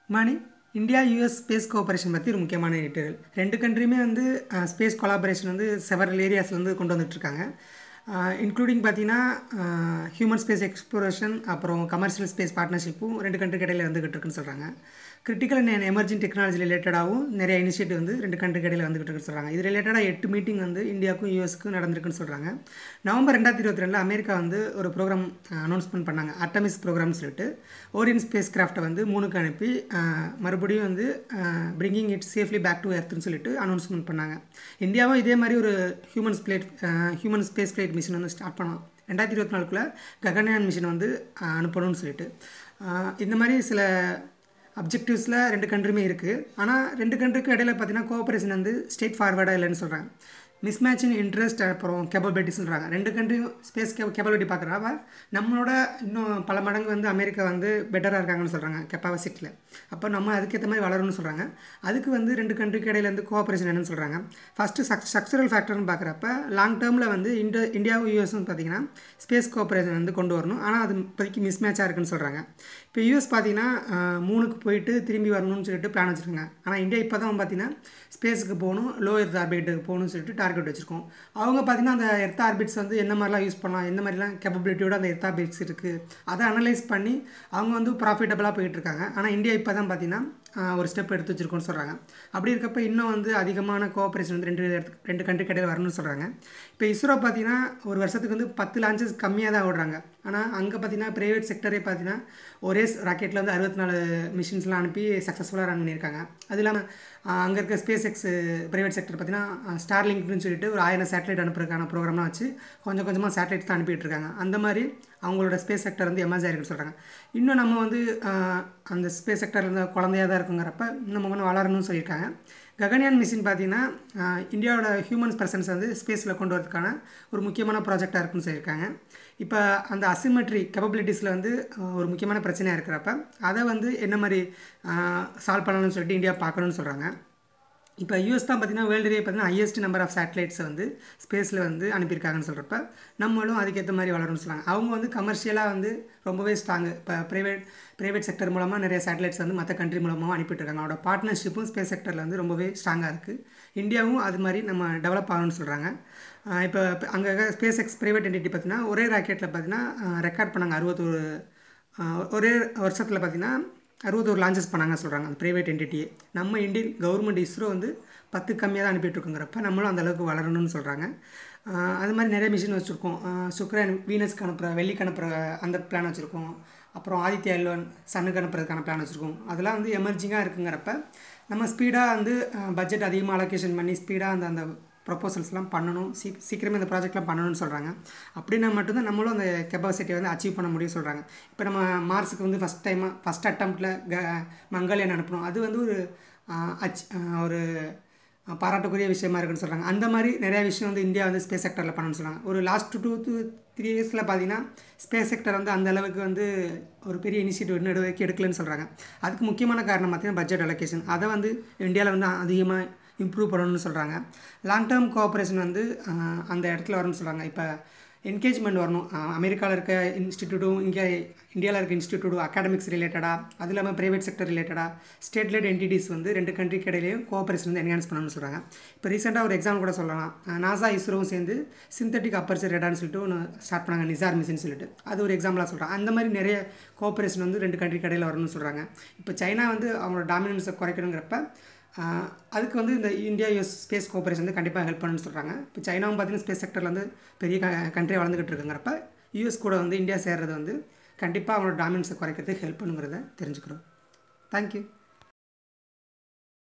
மணி India US space cooperation பற்றி ஒரு முக்கியமான டீட்டெயில் ரெண்டு கண்ட்ரியுமே வந்து ஸ்பேஸ் கொலாபரேஷன் வந்து செவரல் ஏரியாஸ்லேருந்து கொண்டு வந்துட்டுருக்காங்க இன்க்ளூடிங் பார்த்தீங்கன்னா ஹியூமன் ஸ்பேஸ் எக்ஸ்ப்ளோரேஷன் அப்புறம் கமர்ஷியல் ஸ்பேஸ் பார்ட்னர்ஷிப்பும் ரெண்டு கண்ட்ரி இடையில வந்துகிட்டு இருக்குன்னு சொல்கிறாங்க கிரிட்டிக்கல் அண்ட் எமர்ஜிங் டெக்னாலஜி ரிலேட்டடாகவும் நிறைய இனிஷியேட்டிவ் வந்து ரெண்டு கண்ட்ரி இடையில வந்துகிட்டு இருக்குன்னு சொல்கிறாங்க இது ரிலேட்டடாக எட்டு மீட்டிங் வந்து இந்தியாவுக்கும் யூஎஸ்க்கும் நடந்திருக்குன்னு சொல்கிறாங்க நவம்பர் ரெண்டாயிரத்தி இருபத்தி ரெண்டில் அமெரிக்கா வந்து ஒரு ப்ரோக்ராம் அனௌன்ஸ்மெண்ட் பண்ணாங்க அட்டமிஸ் ப்ரோக்ராம் சொல்லிட்டு ஓரியன் ஸ்பேஸ் கிராஃப்ட்டை வந்து மூணுக்கு அனுப்பி மறுபடியும் வந்து bringing it safely back to எர்த்துன்னு சொல்லிட்டு அனௌன்ஸ்மெண்ட் பண்ணாங்க இந்தியாவும் இதே மாதிரி ஒரு ஹியூமன் ஸ்பிளேட் ஹியூமன் ஸ்பேஸ் ஃப்ளைட் மிஷின் வந்து ஸ்டார்ட் பண்ணோம் ரெண்டாயிரத்தி இருபத்தி நாலுக்குள்ளே ககன்யான் மிஷின் வந்து அனுப்பணும்னு சொல்லிட்டு இந்த மாதிரி சில அப்ஜெக்டிவ்ஸில் ரெண்டு கண்ட்ரியுமே இருக்குது ஆனால் ரெண்டு கண்ட்ரிக்கும் இடையில பார்த்தீங்கன்னா கோஆப்ரேஷன் வந்து ஸ்டேட் ஃபார்வர்டாக இல்லைன்னு சொல்கிறாங்க மிஸ்மேட்சிங் இன்ட்ரெஸ்ட் அப்புறம் கேப்பபிலிட்டி சொல்கிறாங்க ரெண்டு கண்ட்ரியும் ஸ்பேஸ் கே கேப்பபிலிட்டி பார்க்குறப்ப நம்மளோட இன்னும் பல மடங்கு வந்து அமெரிக்கா வந்து பெட்டராக இருக்காங்கன்னு சொல்கிறாங்க கெப்பாசிட்டியில் அப்போ நம்ம அதுக்கேற்ற மாதிரி வளரும்னு சொல்கிறாங்க அதுக்கு வந்து ரெண்டு கண்ட்ரிக்கு இடையில வந்து கோஆப்ரேஷன் என்னன்னு சொல்கிறாங்க ஃபஸ்ட்டு சக் ஸ்ட்ரக்சரல் ஃபேக்டர்னு பார்க்குறப்ப லாங் டேர்மில் வந்து இந்தியா இந்தியாவும் யூஎஸும் பார்த்தீங்கன்னா ஸ்பேஸ் கோஆப்ரேஷன் வந்து கொண்டு வரணும் ஆனால் அது இப்போதைக்கு மிஸ்மேட்சாக இருக்குன்னு சொல்கிறாங்க இப்போ யூஎஸ் பார்த்தீங்கன்னா மூணுக்கு போயிட்டு திரும்பி வரணும்னு சொல்லிட்டு பிளான் வச்சுருக்காங்க ஆனால் இந்தியா இப்போ தான் பார்த்தீங்கன்னா ஸ்பேஸுக்கு போகணும் லோ எர்த் ஆர்பிட்டுக்கு போகணும்னு சொல்லிட்டு டார்கெட் வச்சுருக்கோம் அவங்க பார்த்தீங்கன்னா அந்த எர்த் ஆர்பிட்ஸ் வந்து என்ன மாதிரிலாம் யூஸ் பண்ணலாம் எந்த மாதிரிலாம் கேப்பபிலிட்டியோட அந்த எர்த் ஆர்பிட்ஸ் இருக்குது அதை அனலைஸ் பண்ணி அவங்க வந்து ப்ராஃபிட்டபுளாக போயிட்டு இருக்காங்க ஆனால் இந்தியா இப்போ தான் பார்த்தீங்கன்னா ஒரு ஸ்டெப் எடுத்து வச்சுருக்கோன்னு சொல்கிறாங்க அப்படி இருக்கப்போ இன்னும் வந்து அதிகமான கோஆப்ரேஷன் வந்து ரெண்டு ரெண்டு கண்ட்ரி கடையில் வரணும்னு சொல்கிறாங்க இப்போ இஸ்ரோ பார்த்தீங்கன்னா ஒரு வருஷத்துக்கு வந்து பத்து லான்ச்சஸ் கம்மியாக தான் ஓடுறாங்க ஆனால் அங்கே பார்த்தீங்கன்னா ப்ரைவேட் செக்டரே பார்த்தீங்கன்னா ஒரே ராக்கெட்டில் வந்து அறுபத்தி நாலு மிஷின்ஸ்லாம் அனுப்பி சக்ஸஸ்ஃபுல்லாக ரன் பண்ணியிருக்காங்க அது இல்லாமல் அங்கே இருக்க ஸ்பேஸ் எக்ஸ் ப்ரைவேட் செக்டர் பார்த்தீங்கன்னா ஸ்டார்லிங்க்னு சொல்லிட்டு ஒரு ஆயிரம் சேட்டலைட் அனுப்புறதுக்கான ப்ரோக்ராம்லாம் வச்சு கொஞ்சம் கொஞ்சமாக சேட்டலைட் தான் அனுப்பிட்டு இருக்காங்க அந்த மாதிரி அவங்களோட ஸ்பேஸ் செக்டர் வந்து எமர்ஜ் ஆயிருக்குன்னு சொல்கிறாங்க இன்னும் நம்ம வந்து அந்த ஸ்பேஸ் செக்டரில் இருந்த குழந்தையாக தான் இருக்குங்கிறப்ப இன்னும் நம்ம வளரணும்னு சொல்லியிருக்காங்க ககன்யான் மிஷின் பார்த்தீங்கன்னா இந்தியாவோட ஹியூமன்ஸ் பர்சன்ஸ் வந்து ஸ்பேஸில் கொண்டு வரதுக்கான ஒரு முக்கியமான ப்ராஜெக்டாக இருக்குன்னு சொல்லியிருக்காங்க இப்போ அந்த அசிமெட்ரி கேப்பபிலிட்டிஸில் வந்து ஒரு முக்கியமான பிரச்சனையாக இருக்கிறப்ப அதை வந்து என்ன மாதிரி சால்வ் பண்ணணும்னு சொல்லிட்டு இந்தியா பார்க்கணும்னு சொல்கிறாங்க இப்போ யூஎஸ் தான் பார்த்தீங்கன்னா வேர்ல்டுலேயே பார்த்தீங்கன்னா ஹையஸ்ட் நம்பர் ஆஃப் சேட்டலைட்ஸை வந்து ஸ்பேஸில் வந்து அனுப்பியிருக்காங்கன்னு சொல்கிறப்ப நம்மளும் அதுக்கேற்ற மாதிரி வளரும்னு சொல்கிறாங்க அவங்க வந்து கமர்ஷியலாக வந்து ரொம்பவே ஸ்ட்ராங்கு இப்போ ப்ரைவேட் ப்ரைவேட் செக்டர் மூலமாக நிறைய சேட்டலைட்ஸ் வந்து மற்ற கண்ட்ரி மூலமாக அனுப்பிட்டுருக்காங்க அவரோட பார்ட்னர்ஷிப்பும் ஸ்பேஸ் செக்டரில் வந்து ரொம்பவே ஸ்ட்ராங்காக இருக்குது இந்தியாவும் அது மாதிரி நம்ம டெவலப் ஆகணும்னு சொல்கிறாங்க இப்போ அங்கே ஸ்பேஸ் எக்ஸ் ப்ரைவேட் என்டிட்டி பார்த்தீங்கன்னா ஒரே ராக்கெட்டில் பார்த்தீங்கன்னா ரெக்கார்ட் பண்ணாங்க அறுபத்தொரு ஒரே வருஷத்தில் பார்த்தீங்கன்னா அறுபத்தோரு லான்ச்சஸ் பண்ணாங்க சொல்கிறாங்க அந்த ப்ரைவேட் என்டிட்டியே நம்ம இந்தியன் கவர்மெண்ட் இஸ்ரோ வந்து பத்து கம்மியாக தான் அனுப்பிட்டுருக்குங்கிறப்ப நம்மளும் அந்தளவுக்கு வளரணும்னு சொல்கிறாங்க அது மாதிரி நிறைய மிஷின் வச்சுருக்கோம் சுக்ரன் வீனஸ்க்கு அனுப்புகிற வெள்ளிக்கு அனுப்புகிற அந்த பிளான் வச்சுருக்கோம் அப்புறம் ஆதித்யா எல்லோன் சன்னுக்கு அனுப்புறதுக்கான பிளான் வச்சுருக்கோம் அதெல்லாம் வந்து எமர்ஜிங்காக இருக்குங்கிறப்ப நம்ம ஸ்பீடாக வந்து பட்ஜெட் அதிகமாக அலோகேஷன் பண்ணி ஸ்பீடாக அந்த அந்த ப்ரொப்போசல்ஸ்லாம் பண்ணணும் சீ சீக்கிரமே இந்த ப்ராஜெக்ட்லாம் பண்ணணும்னு சொல்கிறாங்க அப்படின்னா மட்டும்தான் நம்மளும் அந்த கெப்பாசிட்டியை வந்து அச்சீவ் பண்ண முடியும் சொல்கிறாங்க இப்போ நம்ம மார்ஸுக்கு வந்து ஃபஸ்ட் டைமாக ஃபஸ்ட் அட்டம்ப்டில் க மங்கல்யான் அனுப்பணும் அது வந்து ஒரு அச் ஒரு பாராட்டுக்குரிய விஷயமா இருக்குன்னு சொல்கிறாங்க அந்த மாதிரி நிறையா விஷயம் வந்து இந்தியா வந்து ஸ்பேஸ் செக்டரில் பண்ணணும்னு சொல்கிறாங்க ஒரு லாஸ்ட் டூ டூ த்ரீ இயர்ஸில் பார்த்தீங்கன்னா ஸ்பேஸ் செக்டர் வந்து அந்த அளவுக்கு வந்து ஒரு பெரிய இனிஷியேட்டிவ் இன்னும் எடுக்க எடுக்கலன்னு சொல்கிறாங்க அதுக்கு முக்கியமான காரணம் பார்த்தீங்கன்னா பட்ஜெட் அலோகேஷன் அதை வந்து இந்தியாவில் வந்து அதிகமாக இம்ப்ரூவ் பண்ணணும்னு சொல்கிறாங்க லாங் டேர்ம் கோஆப்ரேஷன் வந்து அந்த இடத்துல வரும்னு சொல்கிறாங்க இப்போ என்கேஜ்மெண்ட் வரணும் அமெரிக்காவில் இருக்க இன்ஸ்டிடியூட்டும் இங்கே இந்தியாவில் இருக்க இன்ஸ்டிடியூட்டும் அகாடமிக்ஸ் ரிலேட்டடாக அது இல்லாமல் ப்ரைவேட் செக்டர் ரிலேட்டடாக ஸ்டேட் லெட் என்டிட்டிஸ் வந்து ரெண்டு கண்ட்ரிக்கு இடையிலையும் கோஆப்ரேஷன் வந்து என்ஹான்ஸ் பண்ணணும்னு சொல்கிறாங்க இப்போ ரீசெண்டாக ஒரு எக்ஸாம்பிள் கூட சொல்லலாம் நாசா இஸ்ரோவும் சேர்ந்து சிந்தட்டிக் அப்பர்ச்சர் ரேடான்னு சொல்லிட்டு ஒன்று ஸ்டார்ட் பண்ணாங்க நிசார் மிஷின் சொல்லிட்டு அது ஒரு எக்ஸாம்பிளாக சொல்கிறாங்க அந்த மாதிரி நிறைய கோஆப்ரேஷன் வந்து ரெண்டு கண்ட்ரி கடையில் வரணும்னு சொல்கிறாங்க இப்போ சைனா வந்து அவங்களோட டாமினன்ஸை குறைக்கணுங்கிறப்ப அதுக்கு வந்து இந்த இந்தியா யூஎஸ் ஸ்பேஸ் கோஆபரேஷன் வந்து கண்டிப்பாக ஹெல்ப் பண்ணுன்னு சொல்கிறாங்க இப்போ சைனாவும் பார்த்தீங்கன்னா ஸ்பேஸ் செக்டரில் வந்து பெரிய க கண்ட்ரி வளர்ந்துக்கிட்டு இருக்குங்கிறப்ப யூஎஸ் கூட வந்து இந்தியா சேர்றது வந்து கண்டிப்பாக அவங்களோட டாமினன்ஸை குறைக்கிறதுக்கு ஹெல்ப் பண்ணுங்கிறத தெரிஞ்சுக்கிறோம் தேங்க்யூ